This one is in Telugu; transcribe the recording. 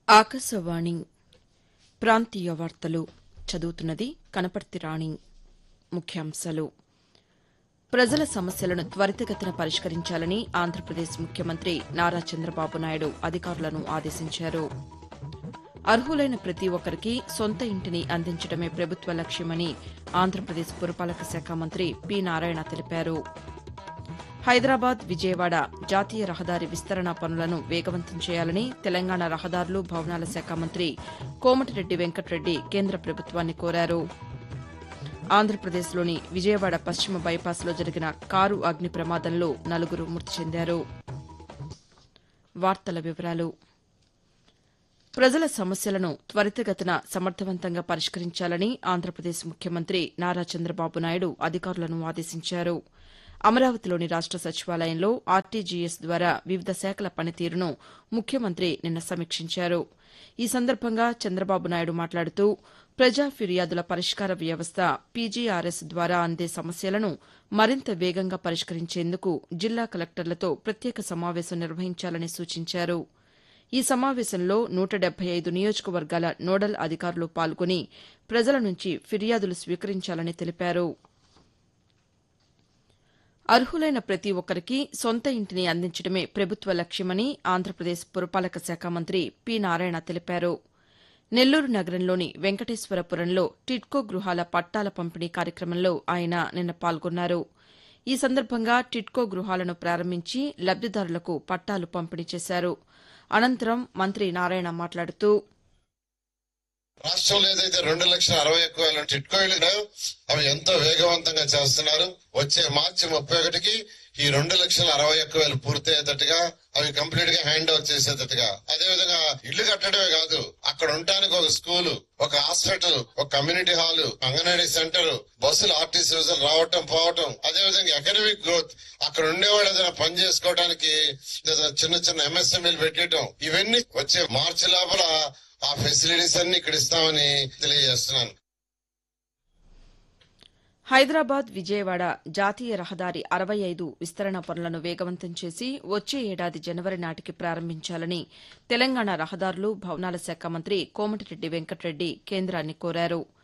ఆకాశవాణి ప్రాంతీయ వార్తలు చదువుతున్నది కనపర్తి రాణి ముఖ్యాంశాలు ప్రజల సమస్యలను త్వరితగతిన పరిష్కరించాలని ఆంధ్రప్రదేశ్ ముఖ్యమంత్రి నారా చంద్రబాబు నాయుడు అధికారులను ఆదేశించారు అర్హులైన ప్రతి ఒక్కరికి సొంత ఇంటిని అందించడమే ప్రభుత్వ లక్ష్యమని ఆంధ్రప్రదేశ్ పురపాలక శాఖ మంత్రి పి నారాయణ తెలిపారు హైదరాబాద్ విజయవాడ జాతీయ రహదారి విస్తరణ పనులను వేగవంతం చేయాలని తెలంగాణ రహదారులు భవనాల శాఖ మంత్రి కోమటిరెడ్డి వెంకటరెడ్డి కేంద్ర ప్రభుత్వాన్ని కోరారు ఆంధ్రప్రదేశ్లోని విజయవాడ పశ్చిమ బైపాస్లో జరిగిన కారు అగ్ని ప్రమాదంలో నలుగురు మృతి చెందారు వార్తల వివరాలు ప్రజల సమస్యలను త్వరితగతిన సమర్థవంతంగా పరిష్కరించాలని ఆంధ్రప్రదేశ్ ముఖ్యమంత్రి నారా చంద్రబాబు నాయుడు అధికారులను ఆదేశించారు అమరావతిలోని రాష్ట సచివాలయంలో ఆర్టీజీఎస్ ద్వారా వివిధ శాఖల పనితీరును ముఖ్యమంత్రి నిన్న సమీక్షించారు ఈ సందర్భంగా చంద్రబాబు నాయుడు మాట్లాడుతూ ప్రజా ఫిర్యాదుల పరిష్కార వ్యవస్థ పీజీఆర్ఎస్ ద్వారా అందే సమస్యలను మరింత వేగంగా పరిష్కరించేందుకు జిల్లా కలెక్టర్లతో ప్రత్యేక సమావేశం నిర్వహించాలని సూచించారు ఈ సమావేశంలో నూట డెబ్బై ఐదు నియోజకవర్గాల నోడల్ అధికారులు పాల్గొని ప్రజల నుంచి ఫిర్యాదులు స్వీకరించాలని తెలిపారు అర్హులైన ప్రతి ఒక్కరికి సొంత ఇంటిని అందించడమే ప్రభుత్వ లక్ష్యమని ఆంధ్రప్రదేశ్ పురపాలక శాఖ మంత్రి పి నారాయణ తెలిపారు నెల్లూరు నగరంలోని వెంకటేశ్వరపురంలో టిడ్కో గృహాల పట్టాల పంపిణీ కార్యక్రమంలో ఆయన నిన్న పాల్గొన్నారు ఈ సందర్భంగా టిడ్కో గృహాలను ప్రారంభించి లబ్దిదారులకు పట్టాలు పంపిణీ చేశారు అనంతరం మంత్రి నారాయణ మాట్లాడుతూ రాష్ట్రంలో ఏదైతే రెండు లక్షల అరవై ఒక్క వేల టిట్కోయిలు ఉన్నాయో అవి ఎంతో వేగవంతంగా చేస్తున్నారు వచ్చే మార్చి ముప్పై ఒకటికి ఈ రెండు లక్షల అరవై ఒక్క వేలు పూర్తయ్యేటట్టుగా అవి కంప్లీట్ గా హ్యాండ్ ఓవర్ చేసేటట్టుగా అదే విధంగా ఇల్లు కట్టడమే కాదు అక్కడ ఉండటానికి ఒక స్కూల్ ఒక హాస్పిటల్ ఒక కమ్యూనిటీ హాల్ అంగన్వాడీ సెంటర్ బస్సులు ఆర్టీసీ బస్సులు రావటం పోవటం అదే విధంగా ఎకనమిక్ గ్రోత్ అక్కడ ఉండేవాళ్ళు ఏదైనా పని చేసుకోవడానికి ఏదైనా చిన్న చిన్న ఎంఎస్ఎంఈలు పెట్టడం ఇవన్నీ వచ్చే మార్చి లోపల ఆ ఫెసిలిటీస్ అన్ని ఇక్కడ ఇస్తామని తెలియజేస్తున్నాను హైదరాబాద్ విజయవాడ జాతీయ రహదారి అరవై ఐదు విస్తరణ పనులను వేగవంతం చేసి వచ్చే ఏడాది జనవరి నాటికి ప్రారంభించాలని తెలంగాణ రహదారులు భవనాల శాఖ మంత్రి కోమటిరెడ్డి వెంకటరెడ్డి కేంద్రాన్ని కోరారు